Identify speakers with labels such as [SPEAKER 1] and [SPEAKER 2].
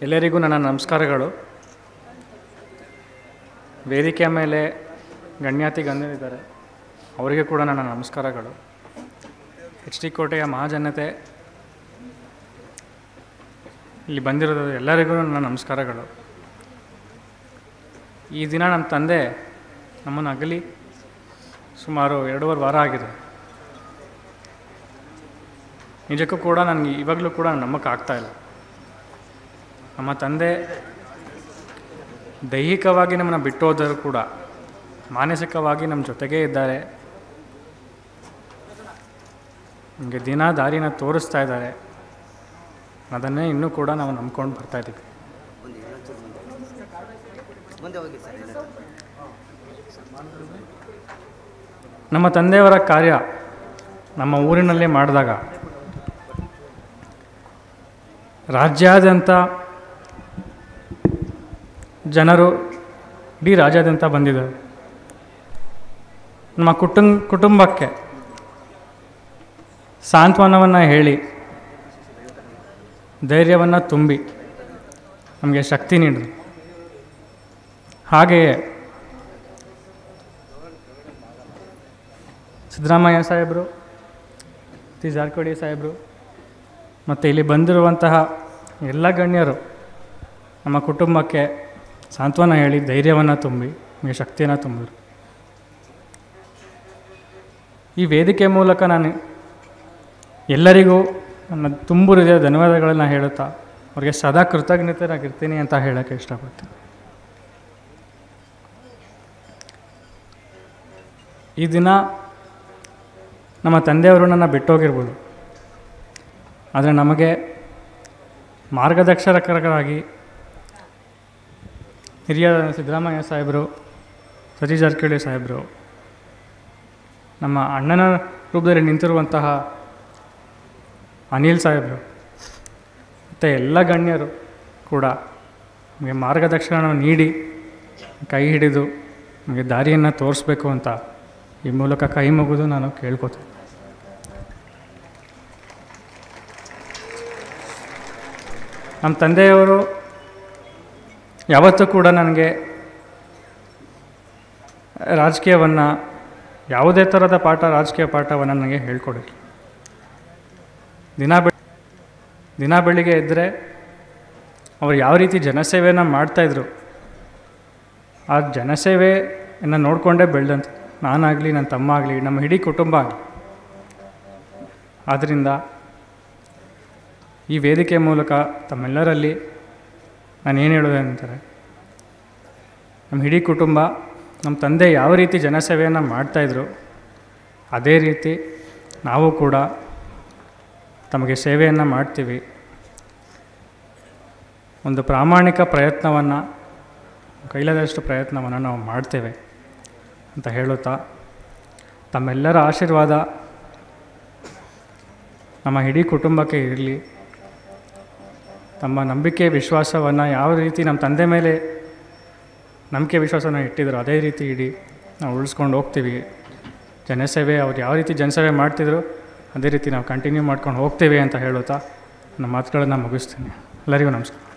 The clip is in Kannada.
[SPEAKER 1] ಎಲ್ಲರಿಗೂ ನನ್ನ ನಮಸ್ಕಾರಗಳು ವೇದಿಕೆಯ ಮೇಲೆ ಗಣ್ಯಾತಿ ಗಣ್ಯರಿದ್ದಾರೆ ಅವರಿಗೆ ಕೂಡ ನನ್ನ ನಮಸ್ಕಾರಗಳು ಎಚ್ ಡಿ ಕೋಟೆಯ ಮಹಾಜನತೆ ಇಲ್ಲಿ ಬಂದಿರೋದು ಎಲ್ಲರಿಗೂ ನನ್ನ ನಮಸ್ಕಾರಗಳು ಈ ದಿನ ನಮ್ಮ ತಂದೆ ನಮ್ಮನ್ನು ಅಗಲಿ ಸುಮಾರು ಎರಡೂವರೆ ವಾರ ಆಗಿದೆ ನಿಜಕ್ಕೂ ಕೂಡ ನನಗೆ ಇವಾಗಲೂ ಕೂಡ ನಂಬಕ್ಕೆ ಆಗ್ತಾ ಇಲ್ಲ ನಮ್ಮ ತಂದೆ ದೈಹಿಕವಾಗಿ ನಮ್ಮನ್ನು ಬಿಟ್ಟು ಹೋದರೂ ಕೂಡ ಮಾನಸಿಕವಾಗಿ ನಮ್ಮ ಜೊತೆಗೇ ಇದ್ದಾರೆ ನಮಗೆ ದಿನ ದಾರಿನ ತೋರಿಸ್ತಾ ಇದ್ದಾರೆ ಅದನ್ನೇ ಇನ್ನೂ ಕೂಡ ನಾವು ನಂಬ್ಕೊಂಡು ಬರ್ತಾ ಇದ್ದೀವಿ
[SPEAKER 2] ಮುಂದೆ ಇನ್ನೊಂಚೂರು ಮುಂದೆ ಮುಂದೆ ಹೋಗಿ ಸರ್ ಇಲ್ಲ
[SPEAKER 1] ನಮ್ಮ ತಂದೆಯವರ ಕಾರ್ಯ ನಮ್ಮ ಊರಿನಲ್ಲೇ ಮಾಡಿದಾಗ ರಾಜ್ಯಾದ್ಯಂತ ಜನರು ಇಡೀ ರಾಜ್ಯಾದ್ಯಂತ ಬಂದಿದ್ದಾರೆ ನಮ್ಮ ಕುಟುಂಬ ಕುಟುಂಬಕ್ಕೆ ಸಾಂತ್ವನವನ್ನು ಹೇಳಿ ಧೈರ್ಯವನ್ನು ತುಂಬಿ ನಮಗೆ ಶಕ್ತಿ ನೀಡಿದ್ರು ಹಾಗೆಯೇ ಸಿದ್ದರಾಮಯ್ಯ ಸಾಹೇಬರು ತಿ ಜಾರಕಿಹೊಳಿ ಸಾಹೇಬರು ಮತ್ತು ಇಲ್ಲಿ ಬಂದಿರುವಂತಹ ಎಲ್ಲ ಗಣ್ಯರು ನಮ್ಮ ಕುಟುಂಬಕ್ಕೆ ಸಾಂತ್ವನ ಹೇಳಿ ಧೈರ್ಯವನ್ನು ತುಂಬಿ ನಮಗೆ ಶಕ್ತಿಯನ್ನು ತುಂಬಿದ್ರು ಈ ವೇದಿಕೆ ಮೂಲಕ ನಾನು ಎಲ್ಲರಿಗೂ ನನ್ನ ತುಂಬು ಹೃದಯ ಧನ್ಯವಾದಗಳನ್ನು ಹೇಳುತ್ತಾ ಅವ್ರಿಗೆ ಸದಾ ಕೃತಜ್ಞತೆಯಾಗಿರ್ತೀನಿ ಅಂತ ಹೇಳೋಕ್ಕೆ ಇಷ್ಟಪಡ್ತೀನಿ ಈ ದಿನ ನಮ್ಮ ತಂದೆಯವರು ನನ್ನ ಬಿಟ್ಟೋಗಿರ್ಬೋದು ಆದರೆ ನಮಗೆ ಮಾರ್ಗದರ್ಶಕರಾಗಿ ಹಿರಿಯ ಸಿದ್ದರಾಮಯ್ಯ ಸಾಹೇಬರು ಸತೀಶ್ ಜಾರಕಿಹೊಳಿ ಸಾಹೇಬರು ನಮ್ಮ ಅಣ್ಣನ ರೂಪದಲ್ಲಿ ನಿಂತಿರುವಂತಹ ಅನಿಲ್ ಸಾಹೇಬರು ಮತ್ತು ಎಲ್ಲ ಗಣ್ಯರು ಕೂಡ ನಮಗೆ ಮಾರ್ಗದರ್ಶನ ನೀಡಿ ಕೈ ಹಿಡಿದು ನಮಗೆ ದಾರಿಯನ್ನು ತೋರಿಸ್ಬೇಕು ಅಂತ ಈ ಮೂಲಕ ಕೈ ಮುಗಿದು ನಾನು ಕೇಳ್ಕೊತೀನಿ ನಮ್ಮ ತಂದೆಯವರು ಯಾವತ್ತೂ ಕೂಡ ನನಗೆ ರಾಜಕೀಯವನ್ನು ಯಾವುದೇ ಥರದ ಪಾಠ ರಾಜಕೀಯ ಪಾಠವನ್ನು ನನಗೆ ಹೇಳ್ಕೊಡಿಲ್ಲ ದಿನ ಬೆಳ ದಿನ ಬೆಳಿಗ್ಗೆ ಇದ್ದರೆ ಅವ್ರು ಯಾವ ರೀತಿ ಜನಸೇವೆಯನ್ನು ಮಾಡ್ತಾಯಿದ್ರು ಆ ಜನಸೇವೆಯನ್ನು ನೋಡಿಕೊಂಡೇ ಬೆಳೆದಂತ ನಾನಾಗಲಿ ನನ್ನ ತಮ್ಮ ಆಗಲಿ ನಮ್ಮ ಇಡೀ ಕುಟುಂಬ ಆಗಲಿ ಆದ್ದರಿಂದ ಈ ವೇದಿಕೆ ಮೂಲಕ ತಮ್ಮೆಲ್ಲರಲ್ಲಿ ನಾನು ಏನು ಹೇಳೋದು ಅಂತಾರೆ ನಮ್ಮ ಇಡೀ ಕುಟುಂಬ ನಮ್ಮ ತಂದೆ ಯಾವ ರೀತಿ ಜನಸೇವೆಯನ್ನು ಮಾಡ್ತಾಯಿದ್ರು ಅದೇ ರೀತಿ ನಾವು ಕೂಡ ತಮಗೆ ಸೇವೆಯನ್ನು ಮಾಡ್ತೀವಿ ಒಂದು ಪ್ರಾಮಾಣಿಕ ಪ್ರಯತ್ನವನ್ನು ಕೈಲಾದಷ್ಟು ಪ್ರಯತ್ನವನ್ನು ನಾವು ಮಾಡ್ತೇವೆ ಅಂತ ಹೇಳುತ್ತಾ ತಮ್ಮೆಲ್ಲರ ಆಶೀರ್ವಾದ ನಮ್ಮ ಇಡೀ ಕುಟುಂಬಕ್ಕೆ ಇರಲಿ ತಮ್ಮ ನಂಬಿಕೆ ವಿಶ್ವಾಸವನ್ನು ಯಾವ ರೀತಿ ನಮ್ಮ ತಂದೆ ಮೇಲೆ ನಂಬಿಕೆ ವಿಶ್ವಾಸನ ಇಟ್ಟಿದ್ರು ಅದೇ ರೀತಿ ಇಡೀ ನಾವು ಉಳಿಸ್ಕೊಂಡು ಹೋಗ್ತೀವಿ ಜನಸೇವೆ ಅವ್ರು ಯಾವ ರೀತಿ ಜನಸೇವೆ ಮಾಡ್ತಿದ್ರು ಅದೇ ರೀತಿ ನಾವು ಕಂಟಿನ್ಯೂ ಮಾಡ್ಕೊಂಡು ಹೋಗ್ತೇವೆ ಅಂತ ಹೇಳುತ್ತಾ ನನ್ನ ಮಾತುಗಳನ್ನು ಮುಗಿಸ್ತೀನಿ ಎಲ್ಲರಿಗೂ ನಮಸ್ಕಾರ